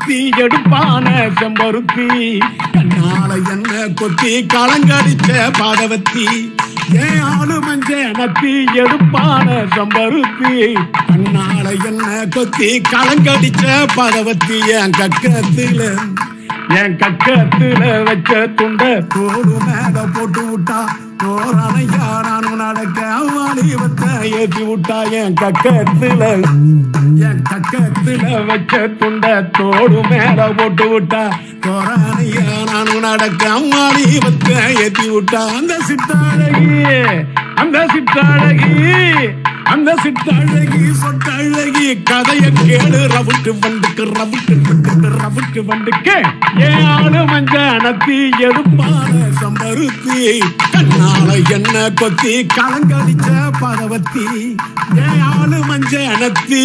நத்தி எடுப்பான செம்பருத்தி கண்ணால என்ன கொத்தி களங்கடிச்ச பாதவத்தி ஏன் ஆளு மஞ்ச நத்தி எடுப்பான செம்பருத்தி கண்ணால என்ன கொத்தி களங்கடிச்ச பாதவத்தி என் கக்கத்துல என் கக்கத்துல வச்ச துண்ட தோடு மேல போட்டு விட்டா தோரணையா நானும் நடக்க வாலிபத்தை ஏத்தி விட்டா என் கக்கத்துல என் கக்கத்துல வச்ச துண்ட தோடு மேல போட்டு விட்டா தோரணையா நானும் நடக்க வாலிபத்தை ஏத்தி விட்டா அந்த சித்தாழகி அந்த சித்தாழகி அந்த சித்தாழகி சொட்டழகி கதைய கேளு ரவுட்டு வண்டுக்கு ரவுட்டு வண்டுக்கு ரவுட்டு வண்டுக்கு ஏன் ஆளு மஞ்ச நத்தி எடுப்பான சம்பருத்தி கண்ணால என்ன கொத்தி கலங்கடிச்ச பதவத்தி ஏன் ஆளு மஞ்ச நத்தி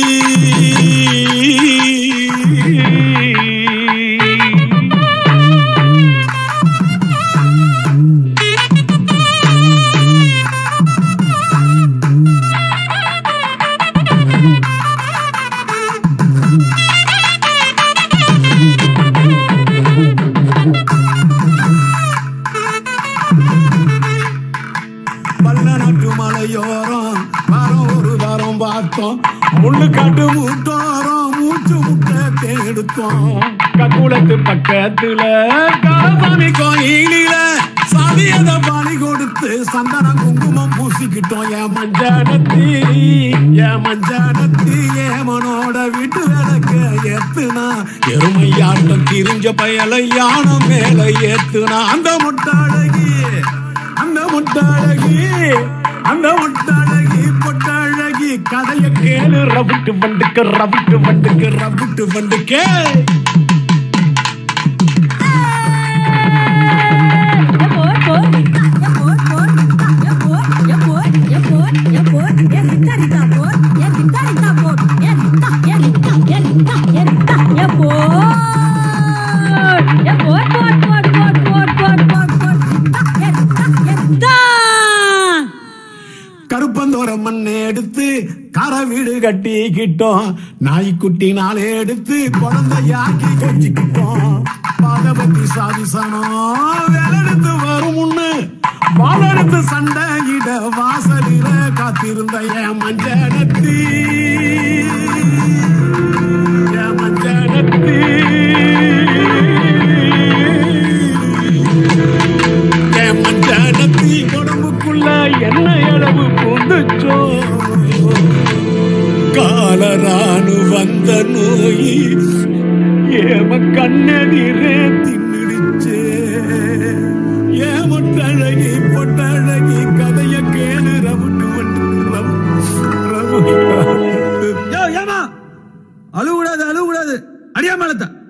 வல்ல நாட்டு மலையோரம் வரம் ஒரு தரம் பார்த்தோம் முள்ளு காட்டு மூட்டோரம் மூச்சு முட்டை தேடுத்தோம் கக்குளத்து பக்கத்துல காலசாமி கோயிலில சதியத பலி கொடுத்து சந்தன குங்குமம் பூசிக்கிட்டோம் என் மஞ்சானத்தி என் மஞ்சானத்தி ஏமனோட வீட்டு விளக்க ஏத்துனா எருமையாட்டம் திரிஞ்ச பயலை யானம் மேல ஏத்துனா அந்த முட்டாளகி அந்த முட்டாளகி அந்த முட்டாளகி பொட்டாளகி கதைய கேளு ரவிட்டு வண்டுக்கு ரவிட்டு வண்டுக்கு ரவிட்டு வண்டுக்கு கருப்பந்தோர மண்ணை எடுத்து கர வீடு கட்டிக்கிட்டோம் நாய்க்குட்டி நாளை எடுத்து குழந்தையாக்கி கொஞ்சிக்கிட்டோம் பாதபத்தி சாதிசனம் வேலெடுத்து வரும் முன்னு வாழெடுத்து சண்டையிட வாசலில காத்திருந்த என் மஞ்சனத்தி என் மஞ்சனத்தி என் மஞ்சானத்தி உடம்புக்குள்ள என்ன அளவு பூந்துச்சோ காலரானு வந்த நோய் ஏம கண்ணெதிரே தின்னிடுச்சே ஏமட்டழகி பொட்டழகி கதைய கேளு ரவுட்டு வண்டு ரவு ரவு யோ ஏமா அழுவுடாது அழுவுடாது அடியா மேலத்த